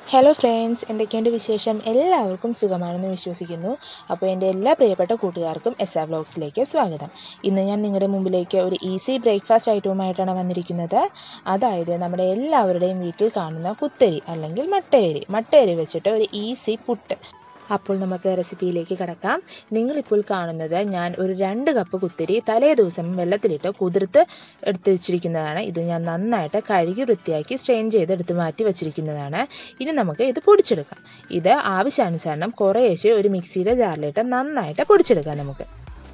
hello friends എന്തൊക്കെയുണ്ട് വിശേഷം എല്ലാവർക്കും സുഖമാണെന്ന് വിശ്വസിക്കുന്നു അപ്പോൾ എൻ്റെ എല്ലാ പ്രിയപ്പെട്ട കൂട്ടുകാർക്കും എസ് ആ വ്ലോഗ്സിലേക്ക് സ്വാഗതം ഇന്ന് ഞാൻ നിങ്ങളുടെ മുമ്പിലേക്ക് ഒരു ഈസി ബ്രേക്ക്ഫാസ്റ്റ് ഐറ്റവുമായിട്ടാണ് വന്നിരിക്കുന്നത് അതായത് നമ്മുടെ എല്ലാവരുടെയും വീട്ടിൽ കാണുന്ന കുത്തരി അല്ലെങ്കിൽ മട്ടയരി മട്ടയരി വെച്ചിട്ട് ഒരു ഈസി പുട്ട് അപ്പോൾ നമുക്ക് റെസിപ്പിയിലേക്ക് കിടക്കാം നിങ്ങളിപ്പോൾ കാണുന്നത് ഞാൻ ഒരു രണ്ട് കപ്പ് കുത്തിരി തലേ ദിവസം വെള്ളത്തിലിട്ട് കുതിർത്ത് എടുത്ത് വെച്ചിരിക്കുന്നതാണ് ഇത് ഞാൻ നന്നായിട്ട് കഴുകി വൃത്തിയാക്കി സ്ട്രെയിൻ ചെയ്ത് എടുത്ത് മാറ്റി വെച്ചിരിക്കുന്നതാണ് ഇനി നമുക്ക് ഇത് പൊടിച്ചെടുക്കാം ഇത് ആവശ്യാനുസരണം കുറേശ്ശെ ഒരു മിക്സിയുടെ ജാറിലിട്ട് നന്നായിട്ട് പൊടിച്ചെടുക്കാം നമുക്ക്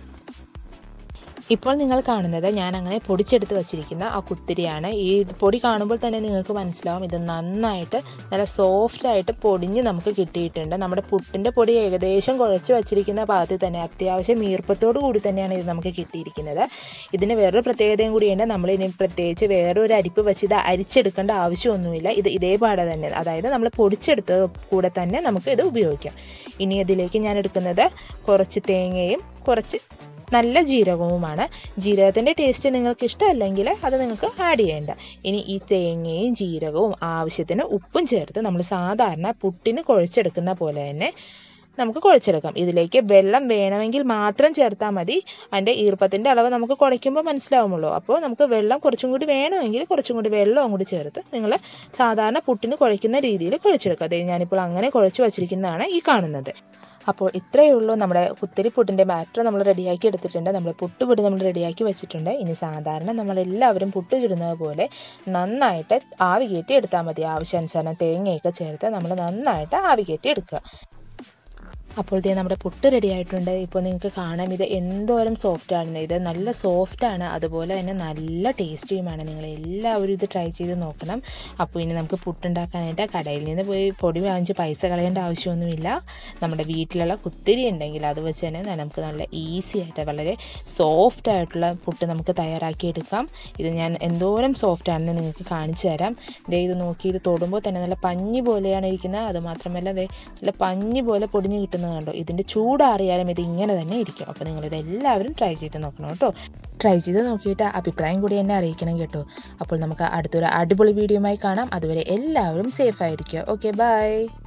ഇപ്പോൾ നിങ്ങൾ കാണുന്നത് ഞാൻ അങ്ങനെ പൊടിച്ചെടുത്ത് വച്ചിരിക്കുന്ന ആ കുത്തിരിയാണ് ഈ പൊടി കാണുമ്പോൾ തന്നെ നിങ്ങൾക്ക് മനസ്സിലാവും ഇത് നന്നായിട്ട് നല്ല സോഫ്റ്റായിട്ട് പൊടിഞ്ഞ് നമുക്ക് കിട്ടിയിട്ടുണ്ട് നമ്മുടെ പുട്ടിൻ്റെ പൊടി ഏകദേശം കുഴച്ച് വച്ചിരിക്കുന്ന ഭാഗത്തിൽ തന്നെ അത്യാവശ്യം ഈർപ്പത്തോടു കൂടി തന്നെയാണ് ഇത് നമുക്ക് കിട്ടിയിരിക്കുന്നത് ഇതിന് വേറൊരു പ്രത്യേകതയും കൂടിയുണ്ട് നമ്മൾ ഇനി പ്രത്യേകിച്ച് വേറൊരു അരിപ്പ് വെച്ച് ഇത് അരിച്ചെടുക്കേണ്ട ആവശ്യമൊന്നുമില്ല ഇത് ഇതേ പാടെ തന്നെ അതായത് നമ്മൾ പൊടിച്ചെടുത്തത് കൂടെ തന്നെ നമുക്ക് ഇത് ഉപയോഗിക്കാം ഇനി ഇതിലേക്ക് ഞാൻ എടുക്കുന്നത് കുറച്ച് തേങ്ങയും കുറച്ച് നല്ല ജീരകവുമാണ് ജീരകത്തിൻ്റെ ടേസ്റ്റ് നിങ്ങൾക്ക് ഇഷ്ടമല്ലെങ്കിൽ അത് നിങ്ങൾക്ക് ആഡ് ചെയ്യേണ്ട ഇനി ഈ തേങ്ങയും ജീരകവും ആവശ്യത്തിന് ഉപ്പും ചേർത്ത് നമ്മൾ സാധാരണ പുട്ടിന് കുഴച്ചെടുക്കുന്ന പോലെ തന്നെ നമുക്ക് കുഴച്ചെടുക്കാം ഇതിലേക്ക് വെള്ളം വേണമെങ്കിൽ മാത്രം ചേർത്താൽ മതി അതിൻ്റെ ഈർപ്പത്തിൻ്റെ അളവ് നമുക്ക് കുഴയ്ക്കുമ്പോൾ മനസ്സിലാവുമല്ലോ അപ്പോൾ നമുക്ക് വെള്ളം കുറച്ചും കൂടി വേണമെങ്കിൽ കുറച്ചും കൂടി വെള്ളവും കൂടി ചേർത്ത് നിങ്ങൾ സാധാരണ പുട്ടിന് കുഴയ്ക്കുന്ന രീതിയിൽ കുഴച്ചെടുക്കുക അതായത് ഞാനിപ്പോൾ അങ്ങനെ കുഴച്ച് വച്ചിരിക്കുന്നതാണ് ഈ കാണുന്നത് അപ്പോൾ ഇത്രയേ ഉള്ളൂ നമ്മുടെ കുത്തിരിപ്പുട്ടിൻ്റെ ബാറ്റർ നമ്മൾ റെഡിയാക്കി എടുത്തിട്ടുണ്ട് നമ്മൾ പുട്ടുപൊടി നമ്മൾ റെഡിയാക്കി വെച്ചിട്ടുണ്ട് ഇനി സാധാരണ നമ്മളെല്ലാവരും പുട്ട് ചുടുന്നത് പോലെ നന്നായിട്ട് ആവി കയറ്റി എടുത്താൽ മതി ആവശ്യാനുസരണം തേങ്ങയൊക്കെ ചേർത്ത് നമ്മൾ നന്നായിട്ട് ആവി കയറ്റി എടുക്കുക അപ്പോൾ ഇതേ നമ്മുടെ പുട്ട് റെഡി ആയിട്ടുണ്ട് ഇപ്പോൾ നിങ്ങൾക്ക് കാണാം ഇത് എന്തോരം സോഫ്റ്റ് ആണെന്ന് ഇത് നല്ല സോഫ്റ്റ് ആണ് അതുപോലെ തന്നെ നല്ല ടേസ്റ്റിയുമാണ് നിങ്ങൾ എല്ലാവരും ഇത് ട്രൈ ചെയ്ത് നോക്കണം അപ്പോൾ ഇനി നമുക്ക് പുട്ടുണ്ടാക്കാനായിട്ട് കടയിൽ നിന്ന് പോയി പൊടി വാങ്ങിച്ച് പൈസ കളയേണ്ട ആവശ്യമൊന്നുമില്ല നമ്മുടെ വീട്ടിലുള്ള കുത്തിരി ഉണ്ടെങ്കിൽ അത് വെച്ച് തന്നെ നമുക്ക് നല്ല ഈസി ആയിട്ട് വളരെ സോഫ്റ്റ് ആയിട്ടുള്ള പുട്ട് നമുക്ക് തയ്യാറാക്കി എടുക്കാം ഇത് ഞാൻ എന്തോരം സോഫ്റ്റ് ആണെന്ന് നിങ്ങൾക്ക് കാണിച്ചു തരാം ദേ ഇത് നോക്കി ഇത് തൊടുമ്പോൾ തന്നെ നല്ല പഞ്ഞി പോലെയാണ് ഇരിക്കുന്നത് അത് മാത്രമല്ല ദേ നല്ല പഞ്ഞി പോലെ പൊടിഞ്ഞ് കിട്ടുന്നത് കണ്ടോ ഇതിൻ്റെ ചൂടാറിയാലും ഇത് ഇങ്ങനെ തന്നെ ഇരിക്കും അപ്പോൾ നിങ്ങളിത് എല്ലാവരും ട്രൈ ചെയ്ത് നോക്കണം കേട്ടോ ട്രൈ ചെയ്ത് നോക്കിയിട്ട് അഭിപ്രായം കൂടി എന്നെ അറിയിക്കണം കേട്ടോ അപ്പോൾ നമുക്ക് അടുത്തൊരു അടിപൊളി വീഡിയോയുമായി കാണാം അതുവരെ എല്ലാവരും സേഫ് ആയിരിക്കുക ഓക്കെ ബൈ